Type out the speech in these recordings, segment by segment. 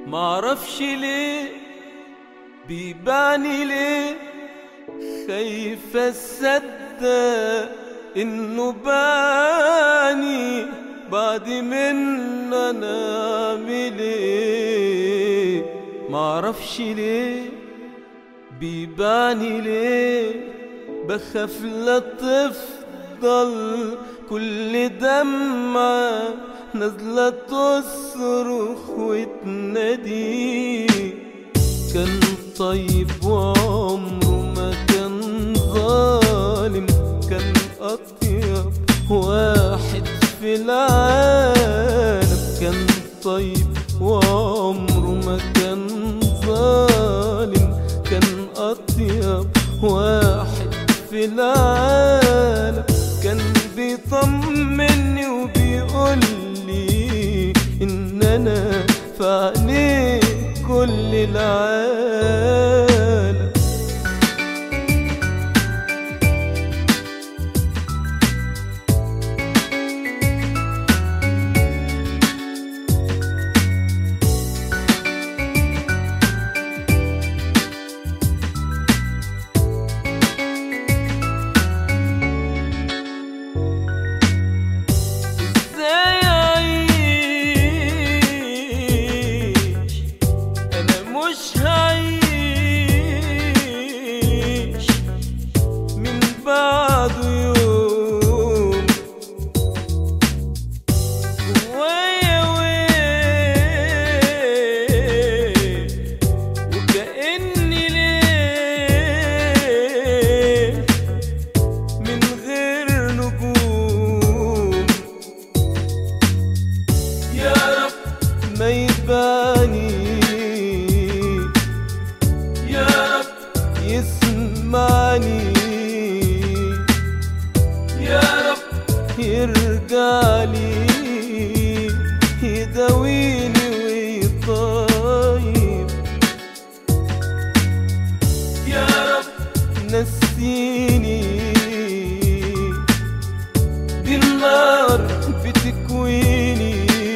معرفش ليه بيبعني ليه خايف اصدق انه باني بعد من انا اعمل ايه معرفش ليه بيبعني ليه بخاف لا تفضل كل دمعة نازلة تصرخ وتنادي كان طيب وعمره ما كان ظالم كان أطيب واحد في العالم كان طيب وعمره ما كان ظالم كان أطيب واحد في العالم كان بيطمني وبيقول لي إن أنا في عينيه كل العالم ازاي اعيش انا مش هعيش من بعده يوم جوايا ويل وكأني ليه من غير نجوم يا رب ما يباني يا رب يسمعني يا رب يرجع لي يداويني ويطيب يا رب نسيني دي النار بتكويني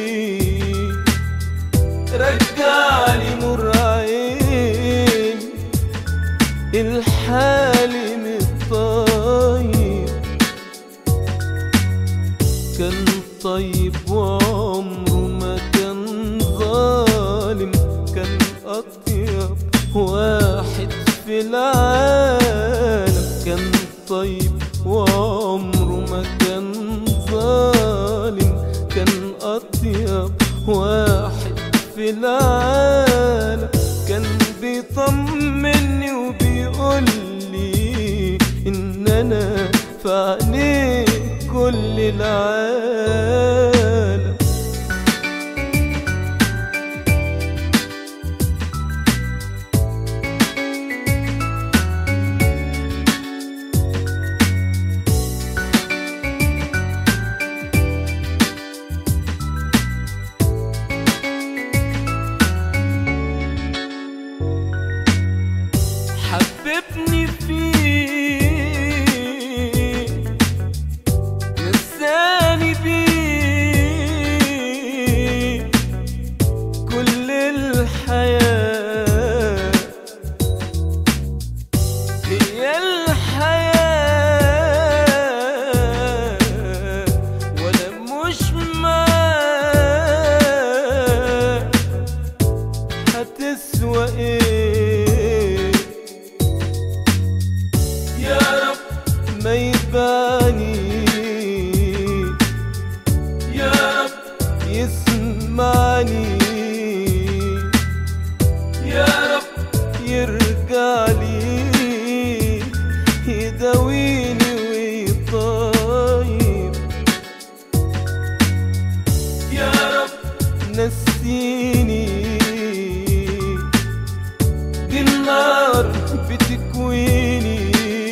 رجعلي نور عين الحالم الطيب كان طيب وعمره ما كان ظالم كان أطيب واحد في العالم كان طيب وعمره ما كان ظالم كان أطيب واحد في العالم كان بيطمني وبيقول لي إن أنا في عينيه كل العالم حببني فيه نساني بيه كل الحياة هي الحياة ولا مش معاه هتسوى ايه يا رب ما يباني يا رب يسمعني يا رب يرجع لي يداويني ويطيب يا رب نسيني دي النار بتكويني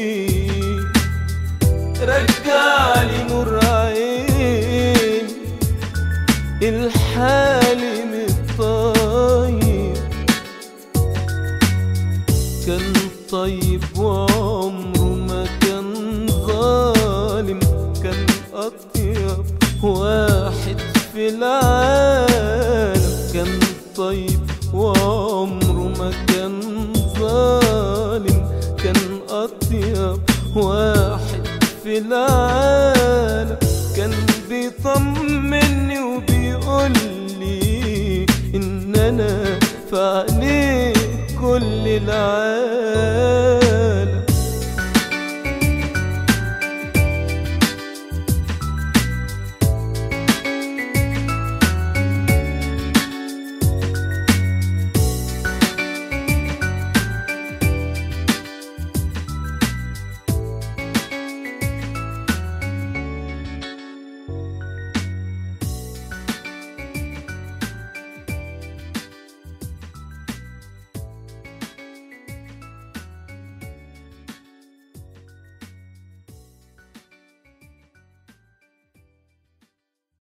رجعلي نور عين الحالم الطيب كان طيب وعمره ما كان ظالم كان أطيب واحد في العالم كان طيب وعمره ما كان ظالم كان أطيب واحد في العالم كان بيطمني وبيقول لي إن أنا في عينيه كل العالم